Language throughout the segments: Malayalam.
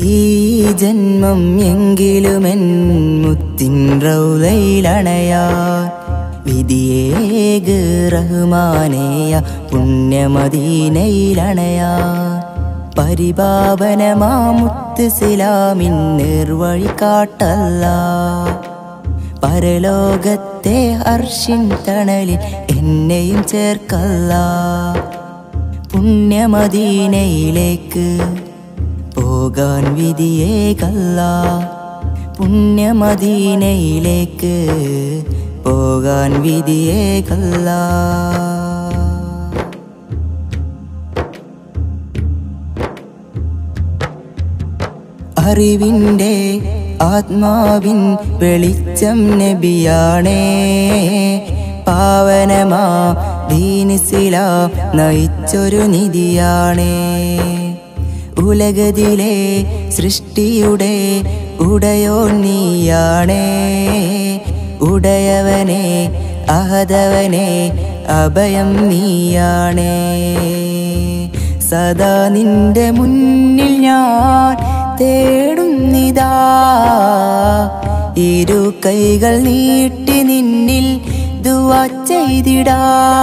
ഈ ജന്മം എങ്കിലുമെൻ മുത്തിൻ റൗലയിലണയാൻ വിധിയേക് റഹ്മാനേയ പുണ്യമദീനയിലണയാൻ പരിപാവനമാ മുത്ത് സിലാമിൻ നിർവഴി കാട്ടല്ല പരലോകത്തെ ഹർഷിൻ തണലിൽ എന്നെയും ചേർക്കല്ല പുണ്യമദീനയിലേക്ക് പോകാൻ വിധിയേകല്ല പുണ്യമദീനയിലേക്ക് പോകാൻ വിധിയേകല്ല അറിവിൻ്റെ ആത്മാവിൻ വെളിച്ചം നബിയാണേ പാവനമാ ദീനിസിലാം നയിച്ചൊരു നിധിയാണേ ഉലകതിലെ സൃഷ്ടിയുടെ ഉടയോ നീയാണേ ഉടയവനെ അഹദവനെ അഭയം നീയാണേ സദാ നിന്റെ മുന്നിൽ ഞാൻ തേടുന്നിതാ ഇരു കൈകൾ നീട്ടി നിന്നിൽ ദുവാ ചെയ്തിടാ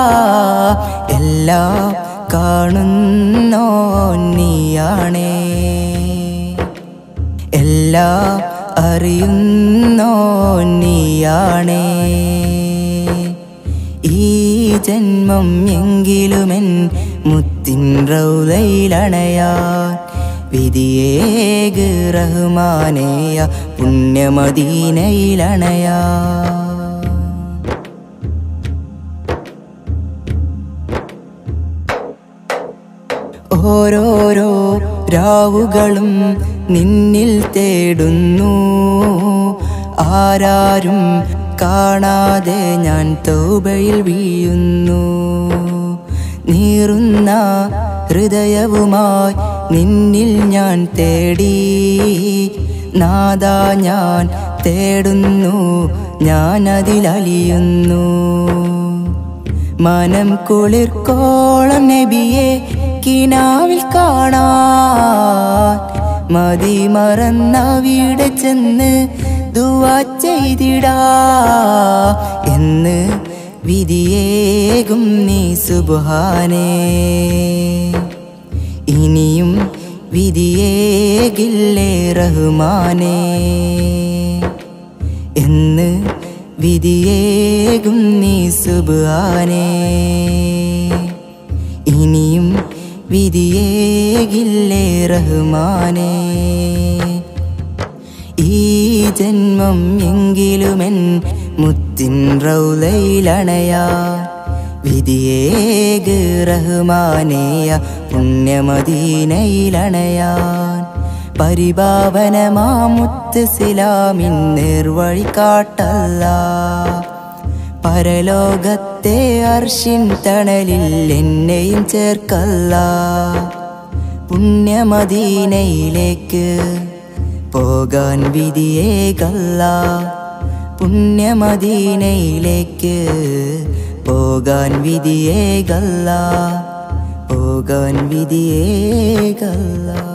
എല്ലാം കാണുന്നോ നീയാണേ എല്ലാം അറിയുന്നോ നീയാണേ ഈ ജന്മം എങ്കിലുമെൻ മുത്തിൻ റൗലയിലണയാൻ വിധിയേക് റഹ്മാനേയ പുണ്യമദീനയിലണയാ ഓരോരോ രാവുകളും നിന്നിൽ തേടുന്നു ആരാരും കാണാതെ ഞാൻ തൗബയിൽ വീഴുന്നു നീറുന്ന ഹൃദയവുമായി നിന്നിൽ ഞാൻ തേടി നാദാ ഞാൻ തേടുന്നു ഞാൻ അതിലലിയുന്നു മനം കുളിർക്കോളം നബിയെ കിനാവിൽ കാണാൻ മതി മറന്നവിടെ ചെന്ന് ദുവാ ചെയ്തിടാ എന്ന് വിധിയേകും നീ സുബാനേ ഇനിയും വിധിയേകില്ലേ റഹ്മാനേ എന്ന് വിധിയേകും നീ സുബാനേ ഇനിയും വിധിയേകില്ലേ റഹ്മാനേ ഈ ജന്മം എങ്കിലുമെൻ മുത്തിൻ റൗലയിലണയാ വിധിയേക് റഹ്മാനേയ പുണ്യമദീനയിലണയാൻ പരിപാവനമാ മുത്ത് സിലാമിൻ നിർവഴി കാട്ടല്ല പരലോകത്തെ അർഷിൻ തണലിൽ എന്നെയും ചേർക്കല്ല പുണ്യമദീനയിലേക്ക് പോകാൻ വിധിയേകല്ല പുണ്യമദീനയിലേക്ക് പോകാൻ വിധിയേകല്ല പോകാൻ വിധിയേകല്ല